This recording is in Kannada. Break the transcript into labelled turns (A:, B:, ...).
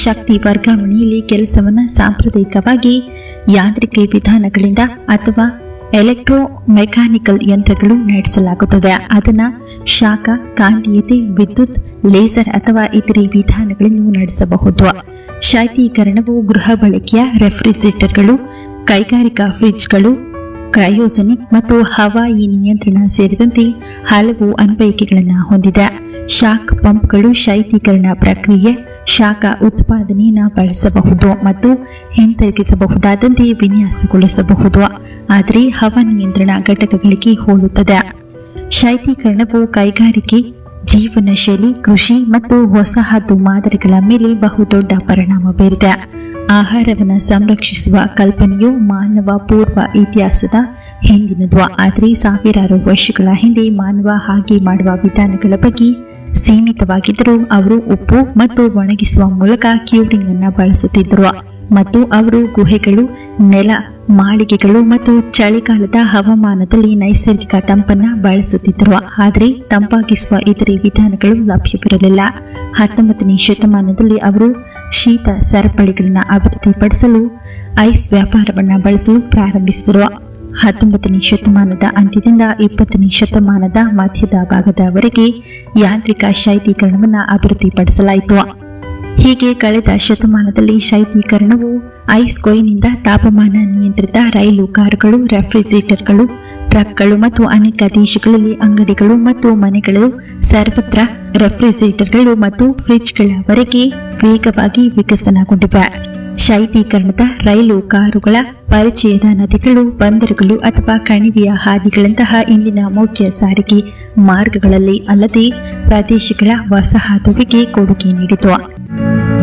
A: ಶಕ್ತಿ ವರ್ಗಾವಣೆಯಲ್ಲಿ ಕೆಲಸವನ್ನು ಸಾಂಪ್ರದಾಯಿಕವಾಗಿ ಯಾಂತ್ರಿಕ ವಿಧಾನಗಳಿಂದ ಅಥವಾ ಎಲೆಕ್ಟ್ರೋ ಮೆಕ್ಯಾನಿಕಲ್ ಯಂತ್ರಗಳು ನಡೆಸಲಾಗುತ್ತದೆ ಅದನ್ನ ಶಾಖ ಕಾಂತೀಯತೆ ವಿದ್ಯುತ್ ಲೇಸರ್ ಅಥವಾ ಇತರೆ ವಿಧಾನಗಳನ್ನು ನಡೆಸಬಹುದು ಶೈತ್ಯೀಕರಣವು ಗೃಹ ಬಳಕೆಯ ರೆಫ್ರಿಜರೇಟರ್ಗಳು ಕೈಗಾರಿಕಾ ಫ್ರಿಡ್ಜ್ಗಳು ಕ್ರಯೋಜನಿಕ್ ಮತ್ತು ಹವಾಯಿ ನಿಯಂತ್ರಣ ಸೇರಿದಂತೆ ಹಲವು ಅನ್ವಯಿಕೆಗಳನ್ನು ಹೊಂದಿದೆ ಶಾಕ್ ಪಂಪ್ಗಳು ಶೈತ್ಯೀಕರಣ ಪ್ರಕ್ರಿಯೆ ಶಾಖ ಉತ್ಪಾದನೆಯನ್ನು ಬಳಸಬಹುದು ಮತ್ತು ಹಿಂತಿರುಗಿಸಬಹುದಾದಂತೆ ವಿನ್ಯಾಸಗೊಳಿಸಬಹುದು ಆದರೆ ಹವಾ ನಿಯಂತ್ರಣ ಘಟಕಗಳಿಗೆ ಹೋಲುತ್ತದೆ ಶೈತ್ಯೀಕರಣವು ಕೈಗಾರಿಕೆ ಜೀವನ ಶೈಲಿ ಕೃಷಿ ಮತ್ತು ವಸಾಹತು ಮಾದರಿಗಳ ಮೇಲೆ ಬಹುದೊಡ್ಡ ಪರಿಣಾಮ ಬೀರಿದೆ ಆಹಾರವನ್ನು ಸಂರಕ್ಷಿಸುವ ಕಲ್ಪನೆಯು ಮಾನವ ಪೂರ್ವ ಇತಿಹಾಸದ ಹಿಂದಿನದು ಆದರೆ ಸಾವಿರಾರು ವರ್ಷಗಳ ಹಿಂದೆ ಮಾನವ ಹಾಗೆ ಮಾಡುವ ವಿಧಾನಗಳ ಬಗ್ಗೆ ಸೀಮಿತವಾಗಿದ್ದರೂ ಅವರು ಉಪ್ಪು ಮತ್ತು ಒಣಗಿಸುವ ಮೂಲಕ ಕ್ಯೂರಿಂಗ್ ಅನ್ನು ಬಳಸುತ್ತಿದ್ದರು ಮತ್ತು ಅವರು ಗುಹೆಗಳು ನೆಲ ಮಾಳಿಗೆಗಳು ಮತ್ತು ಚಳಿಗಾಲದ ಹವಾಮಾನದಲ್ಲಿ ನೈಸರ್ಗಿಕ ತಂಪನ್ನ ಬಳಸುತ್ತಿದ್ದರು ಆದರೆ ತಂಪಾಗಿಸುವ ಇತರೆ ವಿಧಾನಗಳು ಲಭ್ಯವಿರಲಿಲ್ಲ ಹತ್ತೊಂಬತ್ತನೇ ಶತಮಾನದಲ್ಲಿ ಅವರು ಶೀತ ಸರಪಳಿಗಳನ್ನು ಅಭಿವೃದ್ಧಿಪಡಿಸಲು ಐಸ್ ವ್ಯಾಪಾರವನ್ನು ಬಳಸಲು ಪ್ರಾರಂಭಿಸಿದರು ಹತ್ತೊಂಬತ್ತನೇ ಶತಮಾನದ ಅಂತ್ಯದಿಂದ ಇಪ್ಪತ್ತನೇ ಶತಮಾನದ ಮಧ್ಯದ ಭಾಗದವರೆಗೆ ಯಾಂತ್ರಿಕ ಶೈತ್ಯೀಕರಣವನ್ನು ಅಭಿವೃದ್ಧಿಪಡಿಸಲಾಯಿತು ಹೀಗೆ ಕಳೆದ ಶತಮಾನದಲ್ಲಿ ಶೈತ್ಯೀಕರಣವು ಐಸ್ ಕೊಯ್ನಿಂದ ತಾಪಮಾನ ನಿಯಂತ್ರಿತ ರೈಲು ಕಾರುಗಳು ರೆಫ್ರಿಜರೇಟರ್ಗಳು ಟ್ರಕ್ಗಳು ಮತ್ತು ಅನೇಕ ದೇಶಗಳಲ್ಲಿ ಅಂಗಡಿಗಳು ಮತ್ತು ಮನೆಗಳು ಸರ್ವತ್ರ ರೆಫ್ರಿಜರೇಟರ್ಗಳು ಮತ್ತು ಫ್ರಿಡ್ಜ್ಗಳವರೆಗೆ ವೇಗವಾಗಿ ವಿಕಸನಗೊಂಡಿವೆ ಶೈತ್ಯೀಕರಣದ ರೈಲು ಕಾರುಗಳ ಪರಿಚಯದ ನದಿಗಳು ಬಂದರುಗಳು ಅಥವಾ ಕಣಿವೆಯ ಹಾದಿಗಳಂತಹ ಇಂದಿನ ಮುಖ್ಯ ಸಾರಿಗೆ ಮಾರ್ಗಗಳಲ್ಲಿ ಅಲ್ಲದೆ ಪ್ರದೇಶಗಳ ವಸಾಹತುವಿಗೆ ಕೊಡುಗೆ ನೀಡಿತು